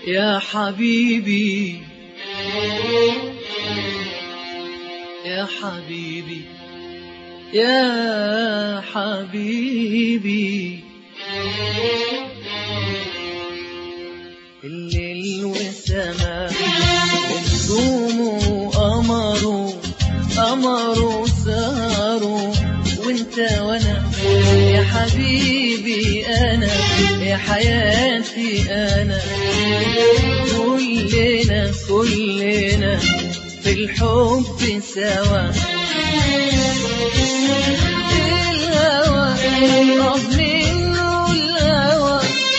يا حبيبي يا حبيبي يا حبيبي الليل والسماء النجوم وقمروا قمروا سهروا وانت وانا يا حبيبي انا يا حياتي انا كلنا كلنا في الحب سوا الهوى طب منه الهوى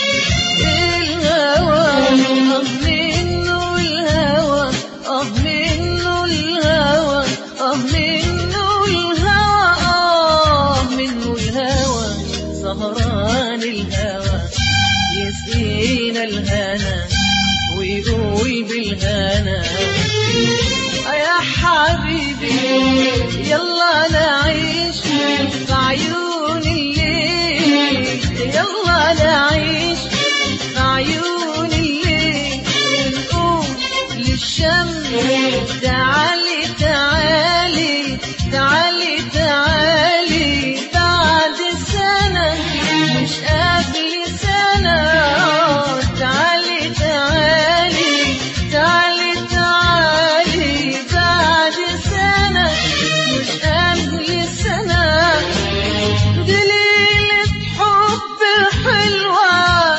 الهوى طب منه الهوى طب منه الهوى طب منه الهوى آه منه الهوى سهران الهوى يسقينا الهنا ويقول بالهنا يا حبيبي يلا نعيش في عيون الليل يلا نعيش في عيون الليل نقول للشمس تعالي تعالي تعالي تعالي بعد سنة مش قبل سنة تعالي تعالي تعالي تعالي بعد سنة مش قبل سنة دليلة حب حلوة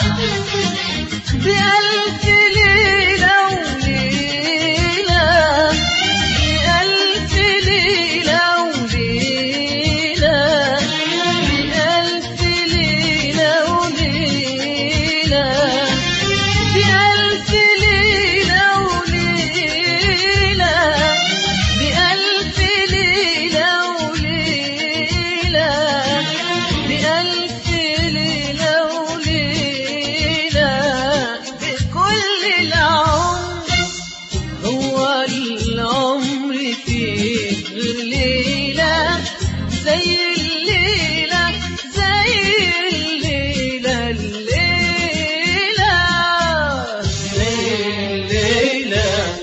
بألف ليلة وليلة بألف ليلة وليلة بألف ليلة وليلة بألف ليلة وليلة بألف ليلة وليلة بألف ليلة وليلة بكل العمر هو العمر فيه غير ليلة زي الليلة زي الليلة الليلة زي الليلة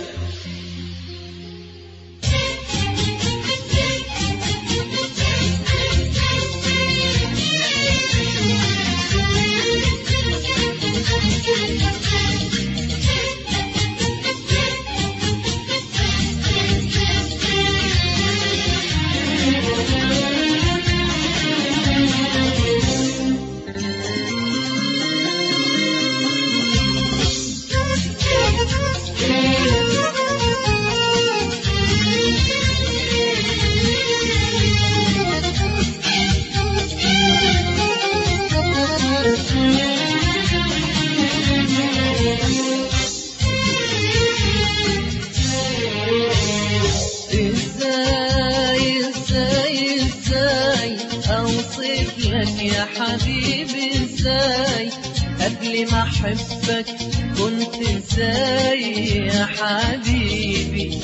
ازاي ازاي ازاي اوصف لك يا حبيبي ازاي قبل ما احبك كنت ازاي يا حبيبي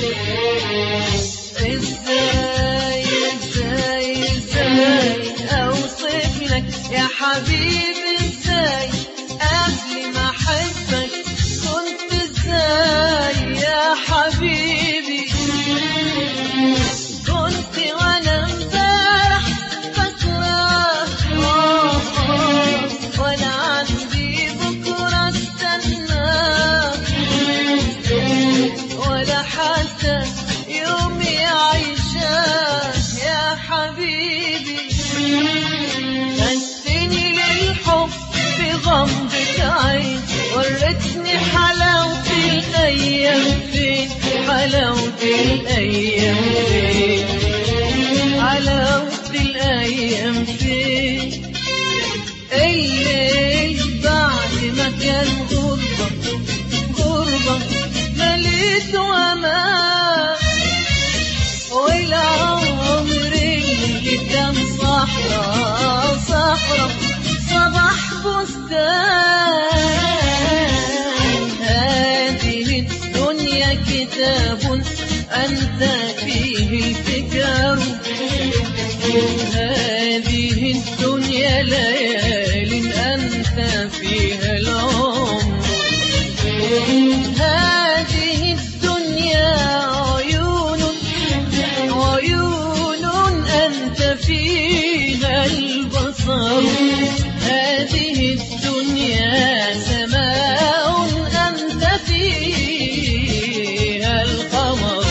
ازاي ازاي ازاي اوصف لك يا حبيبي ازاي قبل ما احبك كنت ازاي يا حبيبي كنت وانا امبارح فاكرة آه، آه، وانا عندي بكرة استنى ولا حتى يومي عايشة يا حبيبي خدتني للحب في غمضة عين ورتني حلاوة الأيام فين حلاوة الأيام فين حلاوة الأيام فين الليل بعد ما كان غربة غربة مليت وأمان والعمر اللي كان صحرا صحرا صباح بستان هذه الدنيا كتاب أنت فيه الفكر هذه الدنيا ليال أنت فيها العمر هذه الدنيا عيون عيون أنت فيها البصر هذه الدنيا سماء أنت فيها القمر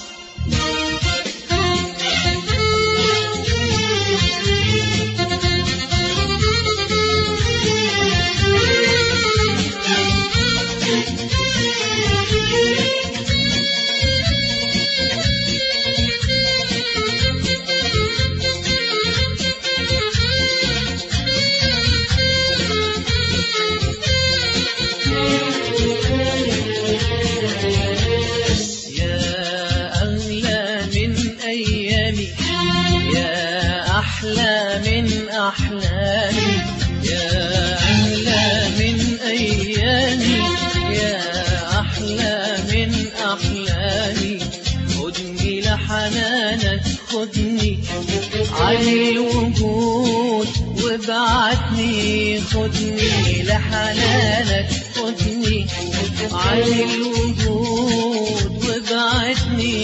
يا أغلى من أيامي يا أحلى من أحلامي يا أغلى من أيامي يا أحلى من أحلامي خدني لحنانك خدني علي الوجود وابعتني خدني لحنانك خدني علي الوجود وابعتني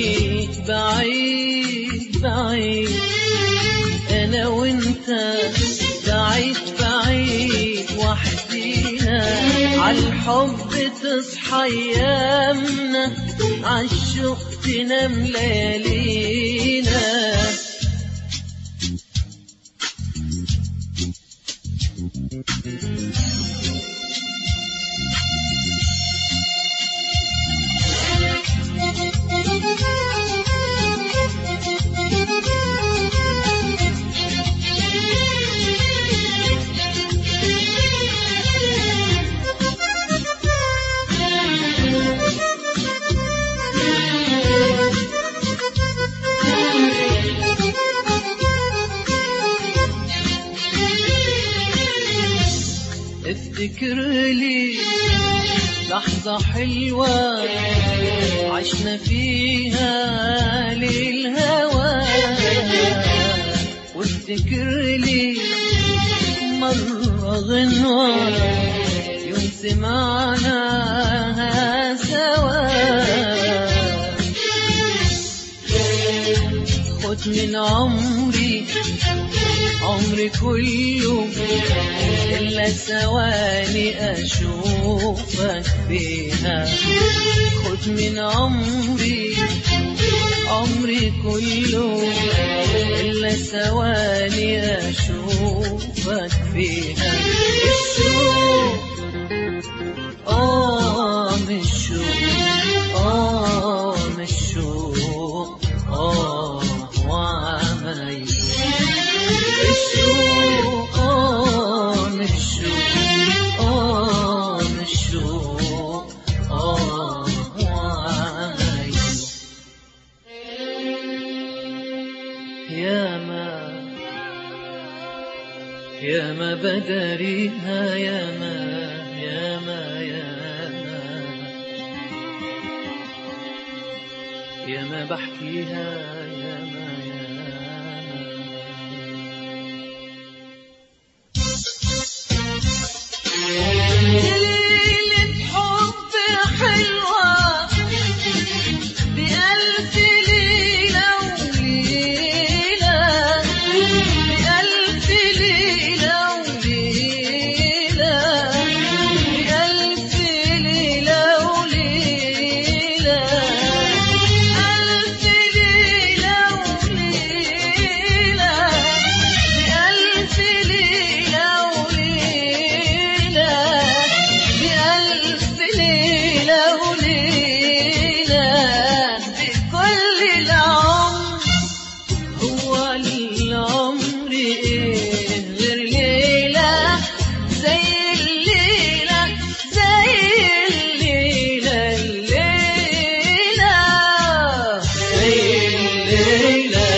بعيد بعيد انا وانت بعيد بعيد وحدينا عالحب تصحى ايامنا عالشوق تنام ليالينا افتكر لي لحظة حلوة عشنا فيها للهوى وافتكر لي مرة غنوة يوم سمعناها سوا خد من عمري عمري كله إلا ثواني أشوفك فيها خد من عمري عمري كله إلا ثواني أشوفك فيها الشوق آه مش شوق آه مش شوق آه وعمايل الشوق آه مش شوق آه مش شوق آه وعمايل يا ما يا ما بدريها يا ما يا ما يا ما يا ما بحكيها يا ما يا ما ليلة حب حلوة بألف ليلة وليلة بألف ليلة وليلة بألف ليلة وليلة ألف ليلة وليلة بألف ليلة وليلة بألف ليلة وليلة بكل العمر هو العمر ايه غير ليلة زي الليلة زي الليلة الليلة زي الليلة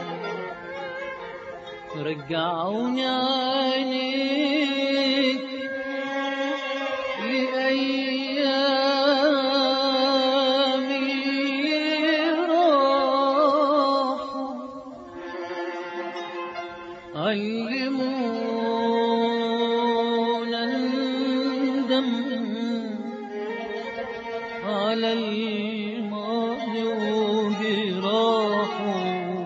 رجعوني عينيك ندم على الماضي وجراحه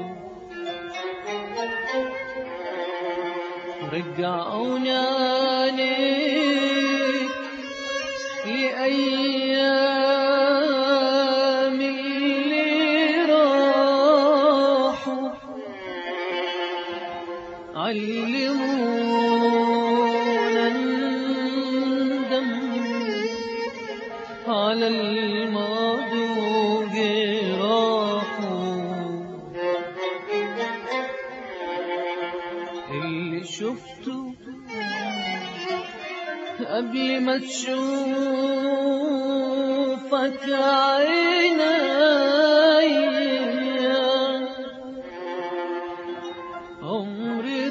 رجعوني عليك لأيام اللي راحوا علمونا ندم على الماضي وجراحه اللي شفته قبل ما تشوفك عينيا عمري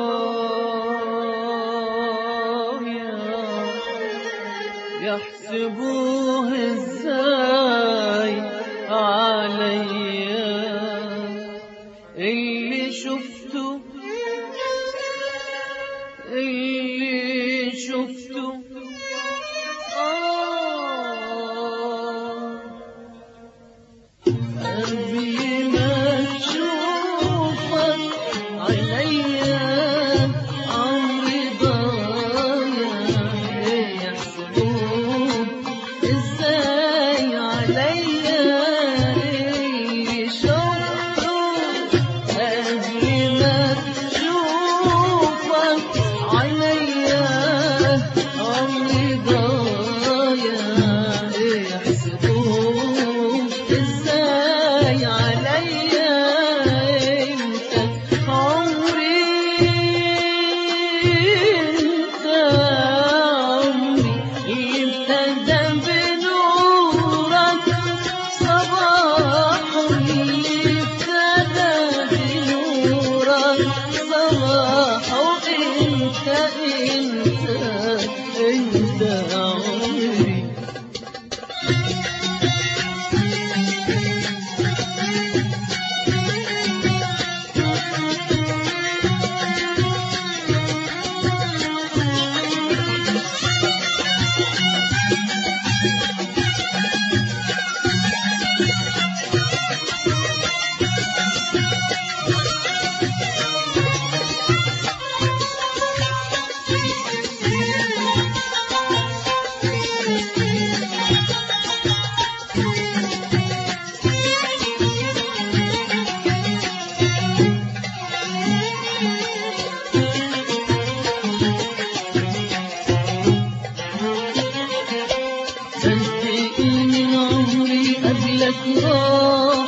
ضايع يحسبوه ازاي عليا اللي شفته اللي شفته آه قلبي ما تشوفك عليا عمري ضايع يحسبوك ازاي عليا اللي شفته قلبي ما تشوفك عليا عمري ضايع يحسبوك ازاي عليا انت عمري انت عمري ابتدى بنورك صباح اللي ابتدى بنورك صباح انت انت انت عمري قد ايه من عمري قبلك راح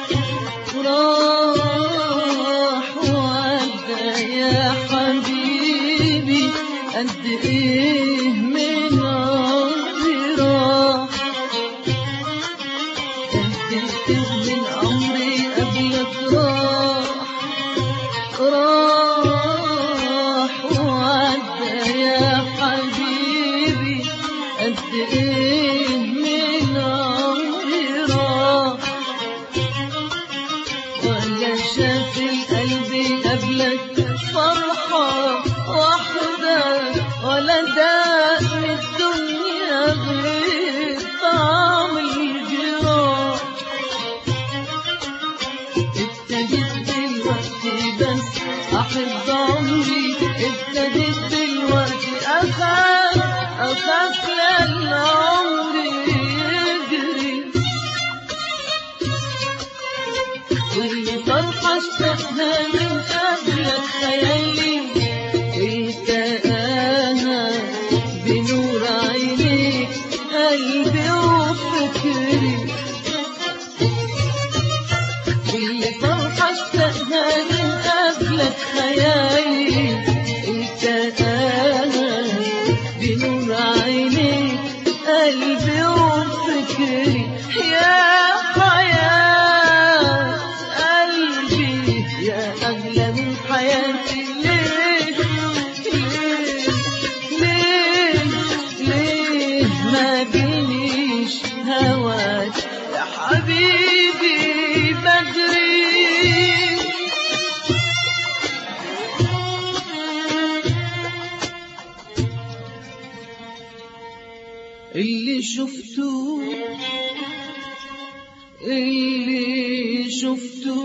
راح وعدى يا حبيبي قد ايه من عمري راح قد ايه من عمري قبلك راح راح وعدى يا حبيبي قد ايه من عمري راح ولا شاف القلب قبلك فرحة واحدة ولا داق من الدنيا غير طعم الجراح ابتديت دلوقتي بس احب عمري ابتديت دلوقتي اخاف اخاف لان عمري يجري كل فرحة اشتقنا من قبلك خيالي التقاها بنور عينيك قلبي وفكري كل فرحة اشتقنا من قبلك خيالي التقاها بنور عينيك قلبي وفكري يا حياة قلبي يا أغلى من حياتي ليه ليه ليه ليه ما جينيش هواك يا حبيبي بدري اللي شفته اللي شفته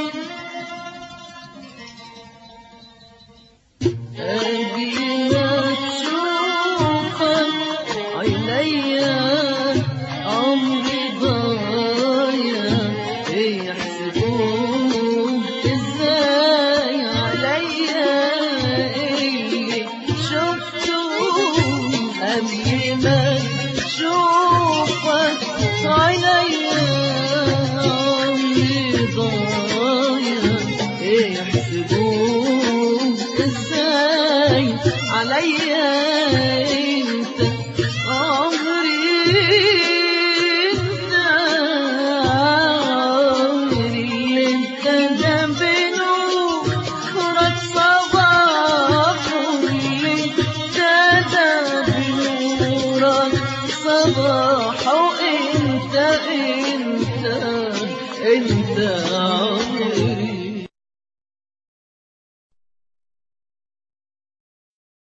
قبل ما تشوفك عينيا عمري ضايع يحسبوه ازاي عليا اللي شفته قبل ما تشوفك عينيا عمري ضايع يحسبوه ازاي عليا انت عمري انت عمري اللي انت جنبنه خرج صباح اللي ابتدى بنورك صباح وانت انت انت